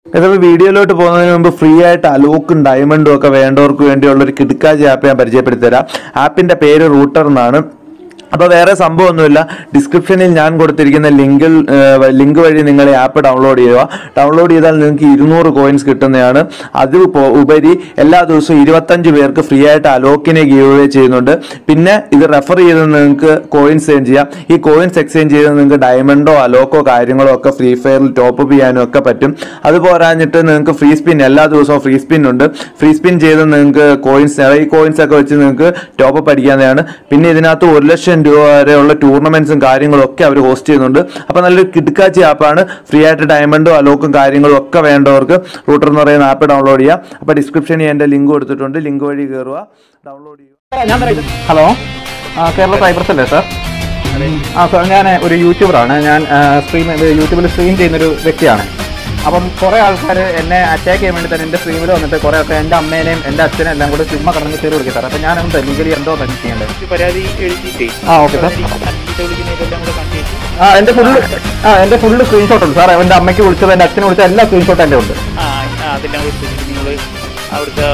ഇതിപ്പോൾ വീഡിയോയിലോട്ട് പോകുന്നതിന് മുമ്പ് ഫ്രീ ആയിട്ട് അലോക്കും ഡയമണ്ടും ഒക്കെ വേണ്ടവർക്ക് വേണ്ടിയുള്ള ഒരു കിടക്കാജി ആപ്പ് ഞാൻ പരിചയപ്പെടുത്തി തരാം ആപ്പിന്റെ പേര് റൂട്ടർ എന്നാണ് അപ്പോൾ വേറെ സംഭവമൊന്നുമില്ല ഡിസ്ക്രിപ്ഷനിൽ ഞാൻ കൊടുത്തിരിക്കുന്ന ലിങ്കിൽ ലിങ്ക് വഴി നിങ്ങൾ ഈ ആപ്പ് ഡൗൺലോഡ് ചെയ്യുക ഡൗൺലോഡ് ചെയ്താൽ നിങ്ങൾക്ക് ഇരുന്നൂറ് കോയിൻസ് കിട്ടുന്നതാണ് അത് പോ- ഉപരി എല്ലാ ദിവസവും ഇരുപത്തഞ്ച് പേർക്ക് ഫ്രീ ആയിട്ട് അലോക്കിനെ ഗീവ് അവേ ചെയ്യുന്നുണ്ട് പിന്നെ ഇത് റെഫർ ചെയ്ത് നിങ്ങൾക്ക് കോയിൻസ് എക്സ്ചേഞ്ച് ചെയ്യാം ഈ കോയിൻസ് എക്സ്ചേഞ്ച് ചെയ്ത് നിങ്ങൾക്ക് ഡയമണ്ടോ അലോക്കോ കാര്യങ്ങളോ ഒക്കെ ഫ്രീ ഫയറിൽ ടോപ്പ് അപ്പ് ചെയ്യാനും ഒക്കെ പറ്റും അത് പോരാഞ്ഞിട്ട് നിങ്ങൾക്ക് ഫ്രീ സ്പിൻ എല്ലാ ദിവസവും ഫ്രീ സ്പിൻ ഉണ്ട് ഫ്രീ സ്പിൻ ചെയ്ത് നിങ്ങൾക്ക് കോയിൻസ് ഈ കോയിൻസ് ഒക്കെ വെച്ച് നിങ്ങൾക്ക് ടോപ്പ് അപ്പ് അടിക്കാവുന്നതാണ് പിന്നെ ഇതിനകത്ത് ഒരു ലക്ഷം രൂപ വരെയുള്ള ടൂർണമെന്റ്സും കാര്യങ്ങളും ഒക്കെ അവർ ഹോസ്റ്റ് ചെയ്യുന്നുണ്ട് അപ്പോൾ നല്ലൊരു കിടക്കാച്ചി ആപ്പാണ് ഫ്രീ ആയിട്ട് ഡയമണ്ടും അലോക്കും കാര്യങ്ങളും ഒക്കെ വേണ്ടവർക്ക് റൂട്ടർ എന്ന് പറയുന്ന ആപ്പ് ഡൗൺലോഡ് ചെയ്യാം അപ്പോൾ ഡിസ്ക്രിപ്ഷനിൽ എൻ്റെ ലിങ്ക് കൊടുത്തിട്ടുണ്ട് ലിങ്ക് വഴി കയറുക ഡൗൺലോഡ് ചെയ്യുക ഹലോ ആ കേരള സൈബർസ് അല്ലേ സാർ ആ സാർ ഞാൻ ഒരു യൂട്യൂബറാണ് ഞാൻ സ്ട്രീം യൂട്യൂബിൽ സ്ട്രീം ചെയ്യുന്നൊരു വ്യക്തിയാണ് അപ്പം കുറേ ആൾക്കാർ എന്നെ അറ്റാക്ക് ചെയ്യാൻ വേണ്ടി തന്നെ എൻ്റെ സ്ട്രീമിൽ വന്നിട്ട് കുറേ ആൾക്കാർ എൻ്റെ അമ്മേനെയും എൻ്റെ അച്ഛനെയും എല്ലാം കൂടെ ചുമ്മാ കടന്ന് കയറി വിളിക്കും സാർ അപ്പം ഞാനൊന്ന് ലീഗലി എന്തോ തന്നെ ചെയ്യേണ്ടത് ഒരു പരാതി എഴുതിയിട്ടേ ആ ഓക്കെ സാർ അഞ്ചിട്ട് വിളിക്കുന്നതെല്ലാം കൂടെ കണ്ടിട്ട് ആ എൻ്റെ ഫുള്ള് ആ എൻ്റെ ഫുള്ള് സ്ക്രീൻഷോട്ട് ഉണ്ട് സാർ എൻ്റെ അമ്മയ്ക്ക് വിളിച്ചത് എൻ്റെ അച്ഛനെ വിളിച്ചത് എല്ലാ സ്ക്രീൻഷോട്ട് എൻ്റെ ഉണ്ട് ആ ആ, അതെല്ലാം കൊടുത്തിട്ട് നിങ്ങൾ അവിടുത്തെ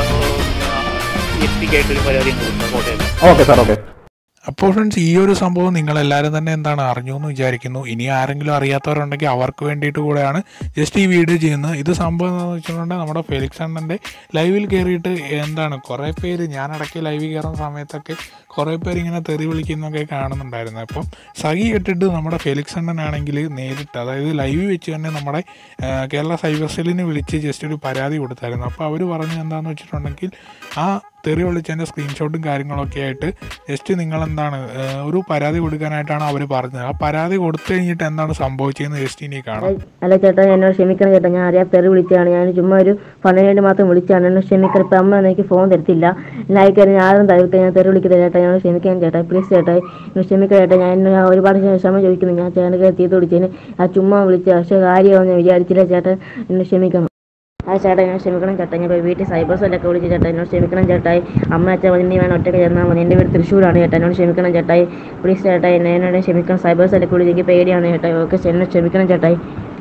എസ് പിക്കായിട്ടൊരു പരാതി കൊടുക്കുക കോട്ടയം ഓക്കെ സാർ ഓക്കെ അപ്പോൾ ഫ്രണ്ട്സ് ഈ ഒരു സംഭവം നിങ്ങളെല്ലാവരും തന്നെ എന്താണ് അറിഞ്ഞു എന്ന് വിചാരിക്കുന്നു ഇനി ആരെങ്കിലും അറിയാത്തവരുണ്ടെങ്കിൽ അവർക്ക് വേണ്ടിയിട്ട് കൂടെയാണ് ജസ്റ്റ് ഈ വീഡിയോ ചെയ്യുന്നത് ഇത് സംഭവം എന്താണെന്ന് വെച്ചിട്ടുണ്ടെങ്കിൽ നമ്മുടെ ഫെലിക്സ് അണ്ണൻ്റെ ലൈവിൽ കയറിയിട്ട് എന്താണ് കുറേ പേര് ഞാൻ ഇടയ്ക്ക് ലൈവിൽ കയറുന്ന സമയത്തൊക്കെ കുറേ പേര് ഇങ്ങനെ തെറി വിളിക്കുന്നൊക്കെ കാണുന്നുണ്ടായിരുന്നു അപ്പം സഹി കെട്ടിട്ട് നമ്മുടെ ഫെലിക്സ് അണ്ണനാണെങ്കിൽ നേരിട്ട് അതായത് ലൈവ് വെച്ച് തന്നെ നമ്മുടെ ആ, കേരള സൈബർ സെല്ലിന് വിളിച്ച് ജസ്റ്റ് ഒരു പരാതി കൊടുത്തായിരുന്നു അപ്പോൾ അവർ പറഞ്ഞു എന്താണെന്ന് വെച്ചിട്ടുണ്ടെങ്കിൽ ആ തെറി വിളിച്ചതിൻ്റെ സ്ക്രീൻഷോട്ടും കാര്യങ്ങളൊക്കെ ആയിട്ട് ജസ്റ്റ് നിങ്ങൾ എന്താണ് ഏഹ്, ഒരു പരാതി കൊടുക്കാനായിട്ടാണ് അവർ പറഞ്ഞത് ആ പരാതി കൊടുത്തു കഴിഞ്ഞിട്ട് എന്താണ് സംഭവിച്ചതെന്ന് ജസ്റ്റ് ഇനി കാണാം അല്ല ചേട്ടാ എന്നോട് ക്ഷമിക്കണം ചേട്ടാ ഞാൻ അറിയാത്ത തെറി വിളിച്ചതാണ് ഞാൻ ചുമ്മാ ഒരു ഫണ്ടിന് വേണ്ടി മാത്രം വിളിച്ചാണ് എന്നോട് ക്ഷമിക്കണം ഇപ്പം അമ്മ എനിക്ക് ഫോൺ തരത്തില്ല ലൈക്ക് ഞാൻ ആരും തരത്തില്ല ഞാൻ തെറി വിളിക്കില്ല ചേട്ടാ ഞാൻ ക്ഷമിക്കാൻ ചേട്ടാ പ്ലീസ് ചേട്ടാ എന്നോട് ക്ഷമിക്കണം ചേട്ടാ ഞാൻ ഇന്ന് ഒരുപാട് ക്ഷമ ചോദിക്കുന്നു ഞാൻ ചേട്ടനൊക്കെ തീർത്ത് വിളിച്ചതിന് ആ ചുമ്മാ വിളിച്ച പക്ഷേ കാര്യമാവും ഞാൻ വിചാരിച്ചില്ല ചേട്ടാ എന്നോട് ക്ഷമിക്കണം ആ ചേട്ടാ എന്നോട് ക്ഷമിക്കണം ചേട്ടാ ഞാൻ ഇപ്പോൾ വീട്ടിൽ സൈബർ സെല്ലൊക്കെ വിളിച്ച് ചേട്ടാ എന്നോട് ക്ഷമിക്കണം ചേട്ടായി അമ്മ അച്ഛൻ വന്നി വേണം ഒറ്റയ്ക്ക് ചെന്നാൽ മതി എൻ്റെ വീട് തൃശ്ശൂരാണ് ചേട്ടാ എന്നോട് ക്ഷമിക്കണം ചേട്ടായി പ്ലീസ് ചേട്ടായി എന്നെ എന്നോട് ക്ഷമിക്കണം സൈബർ സെല്ലൊക്കെ വിളിച്ച് എനിക്ക് പേടിയാണ് ചേട്ടായി ഓക്കെ എന്നോട് ക്ഷമിക്കണം ചേട്ടായി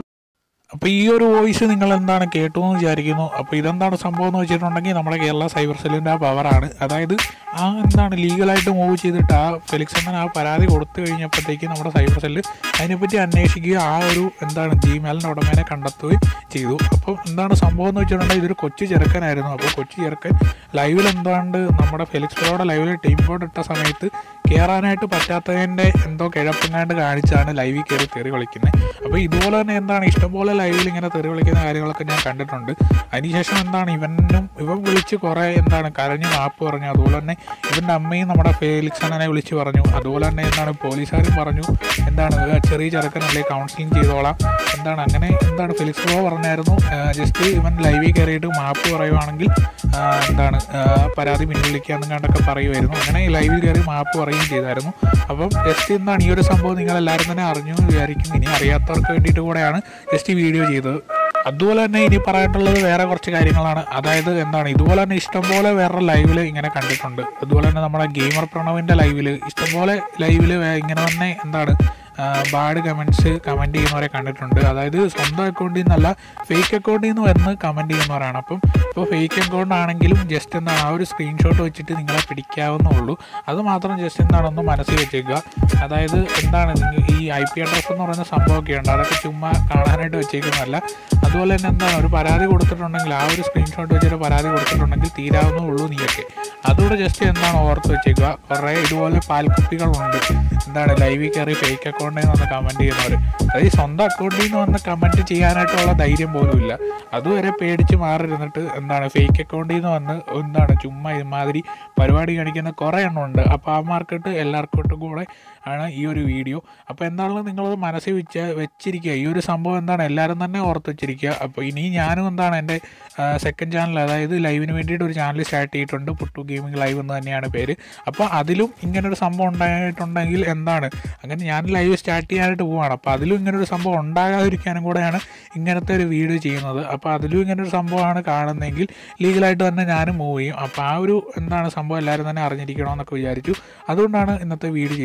അപ്പോൾ ഈ ഒരു വോയിസ് നിങ്ങൾ എന്താണ് കേട്ടു എന്ന് വിചാരിക്കുന്നു അപ്പോൾ ഇതെന്താണ് സംഭവം എന്ന് വെച്ചിട്ടുണ്ടെങ്കിൽ നമ്മുടെ കേരള സൈബർ സെല്ലിൻ്റെ ആ പവറാണ് അതായത് ആ എന്താണ് ലീഗലായിട്ട് മൂവ് ചെയ്തിട്ട് ആ ഫെലിക്സ് അണ്ണൻ ആ പരാതി കൊടുത്തു കഴിഞ്ഞപ്പോഴത്തേക്ക് നമ്മുടെ സൈബർ സെല്ല് അതിനെപ്പറ്റി അന്വേഷിക്കുകയും ആ ഒരു എന്താണ് ജിമെയിലിൻ്റെ ഉടമേനെ കണ്ടെത്തുകയും ചെയ്തു അപ്പോൾ എന്താണ് സംഭവം എന്ന് വെച്ചിട്ടുണ്ടെങ്കിൽ ഇതൊരു കൊച്ചു ചെറുക്കനായിരുന്നു അപ്പോൾ കൊച്ചു ചെറുക്കൻ ലൈവിൽ എന്താണ്ട് നമ്മുടെ ഫെലിക്സ് പ്രോയുടെ ലൈവിൽ ടീം കോഡ് ഇട്ട സമയത്ത് കയറാനായിട്ട് പറ്റാത്തതിൻ്റെ എന്തോ കിഴപ്പങ്ങാണ്ട് കാണിച്ചാണ് ലൈവിൽ കയറി തെറി കളിക്കുന്നത് അപ്പോൾ ഇതുപോലെ തന്നെ എന്താണ് ഇഷ്ടംപോലെ ലൈവിൽ ഇങ്ങനെ തെറി കളിക്കുന്ന കാര്യങ്ങളൊക്കെ ഞാൻ കണ്ടിട്ടുണ്ട് അതിനുശേഷം എന്താണ് ഇവനും ഇവൻ വിളിച്ച് കുറേ എന്താണ് കരഞ്ഞ് മാപ്പ് പറഞ്ഞു അതുപോലെ തന്നെ ഇവൻ്റെ അമ്മയും നമ്മുടെ ഫേലിക്സ് അണ്ണനെ വിളിച്ച് പറഞ്ഞു അതുപോലെ തന്നെ എന്താണ് പോലീസുകാരും പറഞ്ഞു എന്താണ് "ഏ, ചെറിയ ചെറുക്കനല്ലേ കൗൺസിലിംഗ് ചെയ്തോളാം എന്താണ് അങ്ങനെ എന്താണ് ഫെലിക്സ് ബ്രോ പറഞ്ഞായിരുന്നു ജസ്റ്റ് ഇവൻ ലൈവിൽ കയറിയിട്ട് മാപ്പ് പറയുവാണെങ്കിൽ ആ, എന്താണ് ആ, പരാതി പിൻവലിക്കാന്നും കണ്ടൊക്കെ പറയുമായിരുന്നു അങ്ങനെ ലൈവിൽ കയറി മാപ്പ് പറയുകയും ചെയ്തായിരുന്നു അപ്പം ജസ്റ്റ് എന്താണ് ഈ ഒരു സംഭവം നിങ്ങൾ എല്ലാവരും തന്നെ അറിഞ്ഞു എന്ന് വിചാരിക്കുന്നു ഇനി അറിയാത്തവർക്ക് വേണ്ടിയിട്ട് കൂടെയാണ് ജസ്റ്റ് ഈ വീഡിയോ ചെയ്തത് അതുപോലെ തന്നെ ഇനി പറയാനുള്ളത് വേറെ കുറച്ച് കാര്യങ്ങളാണ് അതായത് എന്താണ് ഇതുപോലെ തന്നെ ഇഷ്ടംപോലെ വേറെ ലൈവിൽ ഇങ്ങനെ കണ്ടിട്ടുണ്ട് അതുപോലെ തന്നെ നമ്മുടെ ഗെയിമർ പ്രണവിൻ്റെ ലൈവിൽ ഇഷ്ടംപോലെ ലൈവിൽ ഇങ്ങനെ തന്നെ എന്താണ് ബാഡ് കമൻറ്റ്സ് കമൻറ്റ് ചെയ്യുന്നവരെ കണ്ടിട്ടുണ്ട് അതായത് സ്വന്തം അക്കൗണ്ടിൽ നിന്നല്ല ഫേക്ക് അക്കൗണ്ടിൽ നിന്ന് വന്ന് കമൻറ്റ് ചെയ്യുന്നവരാണ് അപ്പം ഇപ്പോൾ ഫേക്ക് അക്കൗണ്ട് ആണെങ്കിലും ജസ്റ്റ് എന്താണ് ആ ഒരു സ്ക്രീൻഷോട്ട് വെച്ചിട്ട് നിങ്ങളെ പിടിക്കാവുന്നുള്ളൂ അത് മാത്രം ജസ്റ്റ് എന്താണ് ഒന്ന് മനസ്സിൽ വെച്ചേക്കുക അതായത് എന്താണ് നിങ്ങൾ ഈ ഐ പി അഡ്രസ് എന്ന് പറയുന്ന സംഭവമൊക്കെ ഉണ്ട് അതൊക്കെ ചുമ്മാ കാണാനായിട്ട് വെച്ചേക്കുന്നതല്ല അതുപോലെ തന്നെ എന്താണ് ഒരു പരാതി കൊടുത്തിട്ടുണ്ടെങ്കിൽ ആ ഒരു സ്ക്രീൻഷോട്ട് വെച്ചിട്ട് പരാതി കൊടുത്തിട്ടുണ്ടെങ്കിൽ തീരാവുന്നുള്ളൂ നീയൊക്കെ അതുകൂടെ ജസ്റ്റ് എന്താണ് ഓർത്ത് വെച്ചേക്കുക കുറേ ഇതുപോലെ പാൽക്കുപ്പികളുണ്ട് എന്താണ് ലൈവിൽ കയറി ഫേക്ക് അക്കൗണ്ടിൽ നിന്ന് വന്ന് കമൻറ്റ് ചെയ്യുന്നവർ അതായത് സ്വന്തം അക്കൗണ്ടിൽ നിന്ന് വന്ന് കമൻറ്റ് ചെയ്യാനായിട്ടുള്ള ധൈര്യം പോലും ഇല്ല അതുവരെ പേടിച്ച് മാറിയിരുന്നിട്ട് എന്താണ് ഫേക്ക് അക്കൗണ്ടിൽ നിന്ന് വന്ന് എന്താണ് ചുമ്മാ ഇമാതിരി പരിപാടി കാണിക്കുന്ന കുറേ എണ്ണം ഉണ്ട് അപ്പോൾ ആ മാർക്കറ്റ് എല്ലാവർക്കും കൂടെ ആണ് ഈ ഒരു വീഡിയോ അപ്പോൾ എന്താണെങ്കിലും നിങ്ങളത് മനസ്സിൽ വെച്ച് വെച്ചിരിക്കുക ഈ ഒരു സംഭവം എന്താണ് എല്ലാവരും തന്നെ ഓർത്ത് വെച്ചിരിക്കുക അപ്പോൾ ഇനി ഞാനും എന്താണ് എൻ്റെ സെക്കൻഡ് ചാനൽ അതായത് ലൈവിന് വേണ്ടിയിട്ട് ഒരു ചാനൽ സ്റ്റാർട്ട് ചെയ്തിട്ടുണ്ട് പുട്ടു ഗെയിമിംഗ് ലൈവ് എന്ന് തന്നെയാണ് പേര് അപ്പോൾ അതിലും ഇങ്ങനൊരു സംഭവം ഉണ്ടായിട്ടുണ്ടെങ്കിൽ എന്താണ് അങ്ങനെ ഞാൻ ലൈവ് സ്റ്റാർട്ട് ചെയ്യാനായിട്ട് പോവാണ് അപ്പോൾ അതിലും ഇങ്ങനൊരു സംഭവം ഉണ്ടാകാതിരിക്കാനും കൂടെയാണ് ഇങ്ങനത്തെ ഒരു വീഡിയോ ചെയ്യുന്നത് അപ്പോൾ അതിലും ഇങ്ങനൊരു സംഭവമാണ് കാണുന്നതെങ്കിൽ ലീഗലായിട്ട് തന്നെ ഞാനും മൂവ് ചെയ്യും അപ്പോൾ ആ ഒരു എന്താണ് സംഭവം എല്ലാവരും തന്നെ അറിഞ്ഞിരിക്കണമെന്നൊക്കെ വിചാരിച്ചു അതുകൊണ്ടാണ് ഇന്നത്തെ വീഡിയോ ചെയ്യുന്നത് അപ്പോൾ ഇന്ന്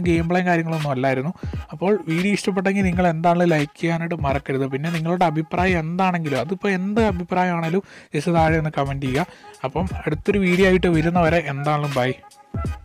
ഒന്നും ഗെയിം പ്ലേയും കാര്യങ്ങളൊന്നും അല്ലായിരുന്നു അപ്പോൾ വീഡിയോ ഇഷ്ടപ്പെട്ടെങ്കിൽ നിങ്ങൾ എന്താണ് ലൈക്ക് ചെയ്യാനായിട്ട് മറക്കരുത് പിന്നെ നിങ്ങളുടെ അഭിപ്രായം എന്താണെങ്കിലും അതിപ്പോൾ എന്ത് അഭിപ്രായമാണെങ്കിലും ജസ്റ്റ് താഴെ ഒന്ന് കമൻറ്റ് ചെയ്യുക അപ്പം അടുത്തൊരു വീഡിയോ ആയിട്ട് വരുന്നവരെ എന്താണെങ്കിലും ബൈ